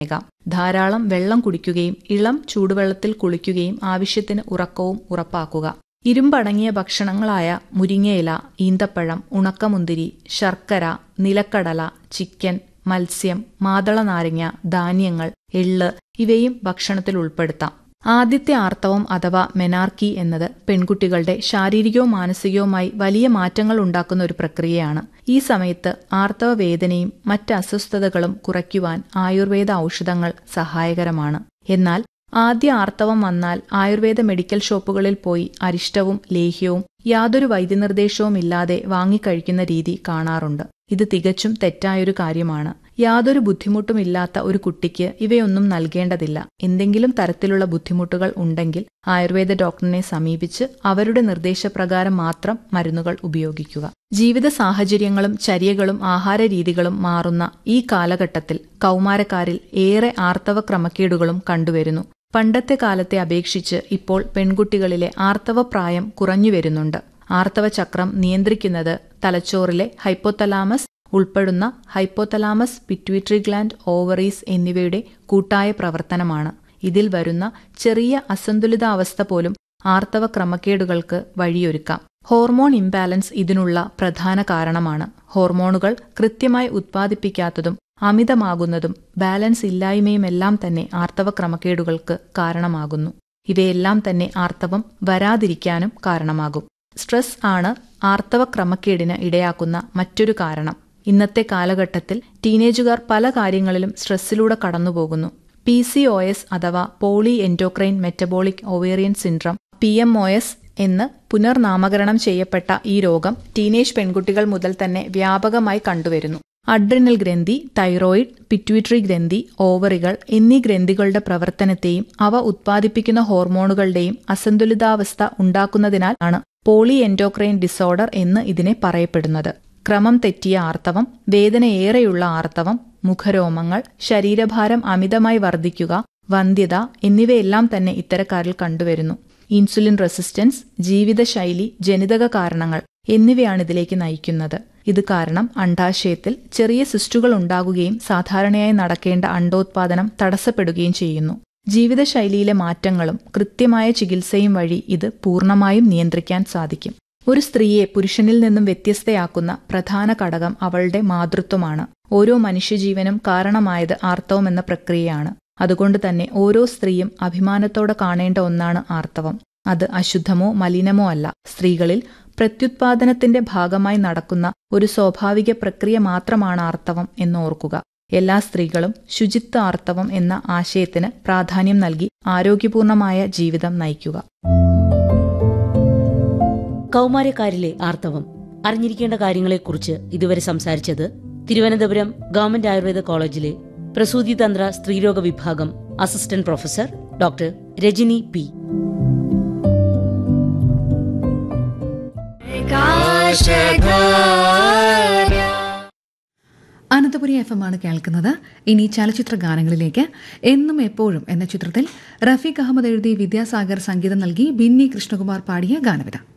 ാം ധാരാളം വെള്ളം കുടിക്കുകയും ഇളം ചൂടുവെള്ളത്തിൽ കുളിക്കുകയും ആവശ്യത്തിന് ഉറക്കവും ഉറപ്പാക്കുക ഇരുമ്പടങ്ങിയ ഭക്ഷണങ്ങളായ മുരിങ്ങയില ഈന്തപ്പഴം ഉണക്കമുന്തിരി ശർക്കര നിലക്കടല ചിക്കൻ മത്സ്യം മാതള നാരങ്ങ ധാന്യങ്ങൾ എള്ള് ഇവയും ഭക്ഷണത്തിൽ ഉൾപ്പെടുത്താം ആദ്യത്തെ ആർത്തവം അഥവാ മെനാർക്കി എന്നത് പെൺകുട്ടികളുടെ ശാരീരികവും മാനസികവുമായി വലിയ മാറ്റങ്ങൾ ഉണ്ടാക്കുന്ന ഒരു പ്രക്രിയയാണ് ഈ സമയത്ത് ആർത്തവ വേദനയും മറ്റ് അസ്വസ്ഥതകളും കുറയ്ക്കുവാൻ ആയുർവേദ ഔഷധങ്ങൾ സഹായകരമാണ് എന്നാൽ ആദ്യ ആർത്തവം വന്നാൽ ആയുർവേദ മെഡിക്കൽ ഷോപ്പുകളിൽ പോയി അരിഷ്ടവും ലേഹ്യവും യാതൊരു വൈദ്യനിർദ്ദേശവും ഇല്ലാതെ വാങ്ങിക്കഴിക്കുന്ന രീതി കാണാറുണ്ട് ഇത് തികച്ചും തെറ്റായൊരു കാര്യമാണ് യാതൊരു ബുദ്ധിമുട്ടുമില്ലാത്ത ഒരു കുട്ടിക്ക് ഇവയൊന്നും നൽകേണ്ടതില്ല എന്തെങ്കിലും തരത്തിലുള്ള ബുദ്ധിമുട്ടുകൾ ഉണ്ടെങ്കിൽ ആയുർവേദ ഡോക്ടറിനെ സമീപിച്ച് അവരുടെ നിർദ്ദേശപ്രകാരം മാത്രം മരുന്നുകൾ ഉപയോഗിക്കുക ജീവിത സാഹചര്യങ്ങളും ചര്യകളും ആഹാരരീതികളും മാറുന്ന ഈ കാലഘട്ടത്തിൽ കൗമാരക്കാരിൽ ഏറെ ആർത്തവ ക്രമക്കേടുകളും കണ്ടുവരുന്നു പണ്ടത്തെ കാലത്തെ അപേക്ഷിച്ച് ഇപ്പോൾ പെൺകുട്ടികളിലെ ആർത്തവ പ്രായം കുറഞ്ഞു വരുന്നുണ്ട് ആർത്തവ ചക്രം നിയന്ത്രിക്കുന്നത് തലച്ചോറിലെ ഹൈപ്പോതലാമസ് ഉൾപ്പെടുന്ന ഹൈപ്പോതലാമസ് പിറ്റ്യൂട്ടറി ഗ്ലാൻഡ് ഓവറീസ് എന്നിവയുടെ കൂട്ടായ പ്രവർത്തനമാണ് ഇതിൽ വരുന്ന ചെറിയ അസന്തുലിതാവസ്ഥ പോലും ആർത്തവ ക്രമക്കേടുകൾക്ക് വഴിയൊരുക്കാം ഹോർമോൺ ഇംബാലൻസ് ഇതിനുള്ള പ്രധാന കാരണമാണ് ഹോർമോണുകൾ കൃത്യമായി ഉത്പാദിപ്പിക്കാത്തതും അമിതമാകുന്നതും ബാലൻസ് ഇല്ലായ്മയുമെല്ലാം തന്നെ ആർത്തവ ക്രമക്കേടുകൾക്ക് കാരണമാകുന്നു ഇവയെല്ലാം തന്നെ ആർത്തവം വരാതിരിക്കാനും കാരണമാകും സ്ട്രെസ് ആണ് ആർത്തവ ക്രമക്കേടിന് ഇടയാക്കുന്ന മറ്റൊരു കാരണം ഇന്നത്തെ കാലഘട്ടത്തിൽ ടീനേജുകാർ പല കാര്യങ്ങളിലും സ്ട്രെസ്സിലൂടെ കടന്നുപോകുന്നു പി സി ഒ എസ് അഥവാ poly endocrine metabolic ovarian syndrome P M O S എന്ന് പുനർനാമകരണം ചെയ്യപ്പെട്ട ഈ രോഗം ടീനേജ് പെൺകുട്ടികൾ മുതൽ തന്നെ വ്യാപകമായി കണ്ടുവരുന്നു അഡ്രിനൽ ഗ്രന്ഥി തൈറോയിഡ് പിറ്റ്യൂട്ടറി ഗ്രന്ഥി ഓവറികൾ എന്നീ ഗ്രന്ഥികളുടെ പ്രവർത്തനത്തെയും അവ ഉത്പാദിപ്പിക്കുന്ന ഹോർമോണുകളുടെയും അസന്തുലിതാവസ്ഥ ഉണ്ടാക്കുന്നതിനാൽ ആണ് പോളി എൻഡോക്രൈൻ ഡിസോർഡർ എന്ന് ഇതിനെ പറയപ്പെടുന്നത് ക്രമം തെറ്റിയ ആർത്തവം വേദനയേറെയുള്ള ആർത്തവം മുഖരോമങ്ങൾ ശരീരഭാരം അമിതമായി വർദ്ധിക്കുക വന്ധ്യത എന്നിവയെല്ലാം തന്നെ ഇത്തരക്കാരിൽ കണ്ടുവരുന്നു ഇൻസുലിൻ റെസിസ്റ്റൻസ് ജീവിതശൈലി ജനിതക കാരണങ്ങൾ എന്നിവയാണ് ഇതിലേക്ക് നയിക്കുന്നത് ഇത് കാരണം അണ്ഡാശയത്തിൽ ചെറിയ സിസ്റ്റുകൾ ഉണ്ടാകുകയും സാധാരണയായി നടക്കേണ്ട അണ്ടോത്പാദനം തടസ്സപ്പെടുകയും ചെയ്യുന്നു ജീവിതശൈലിയിലെ മാറ്റങ്ങളും കൃത്യമായ ചികിത്സയും വഴി ഇത് പൂർണ്ണമായും നിയന്ത്രിക്കാൻ സാധിക്കും ഒരു സ്ത്രീയെ പുരുഷനിൽ നിന്നും വ്യത്യസ്തയാക്കുന്ന പ്രധാന ഘടകം അവളുടെ മാതൃത്വമാണ് ഓരോ മനുഷ്യജീവനും കാരണമായത് ആർത്തവം എന്ന പ്രക്രിയയാണ് അതുകൊണ്ട് തന്നെ ഓരോ സ്ത്രീയും അഭിമാനത്തോടെ കാണേണ്ട ഒന്നാണ് ആർത്തവം അത് അശുദ്ധമോ മലിനമോ അല്ല സ്ത്രീകളിൽ പ്രത്യുത്പാദനത്തിന്റെ ഭാഗമായി നടക്കുന്ന ഒരു സ്വാഭാവിക പ്രക്രിയ മാത്രമാണ് ആർത്തവം എന്നോർക്കുക എല്ലാ സ്ത്രീകളും ശുചിത്വ ആർത്തവം എന്ന ആശയത്തിന് പ്രാധാന്യം നൽകി ആരോഗ്യപൂർണമായ ജീവിതം നയിക്കുക കൗമാരക്കാരിലെ ആർത്തവം അറിഞ്ഞിരിക്കേണ്ട കാര്യങ്ങളെക്കുറിച്ച് ഇതുവരെ സംസാരിച്ചത് തിരുവനന്തപുരം ഗവൺമെന്റ് ആയുർവേദ കോളേജിലെ പ്രസൂതിതന്ത്ര സ്ത്രീരോഗ വിഭാഗം assistant professor doctor Rajani P Ananthapuri F M ആണ് കേൾക്കുന്നത് ഇനി ചലച്ചിത്ര ഗാനങ്ങളിലേക്ക് എന്നും എപ്പോഴും എന്ന ചിത്രത്തിൽ റഫീഖ് അഹമ്മദ് എഴുതി വിദ്യാസാഗർ സംഗീതം നൽകി ബിന്നി കൃഷ്ണകുമാർ പാടിയ ഗാനവിധ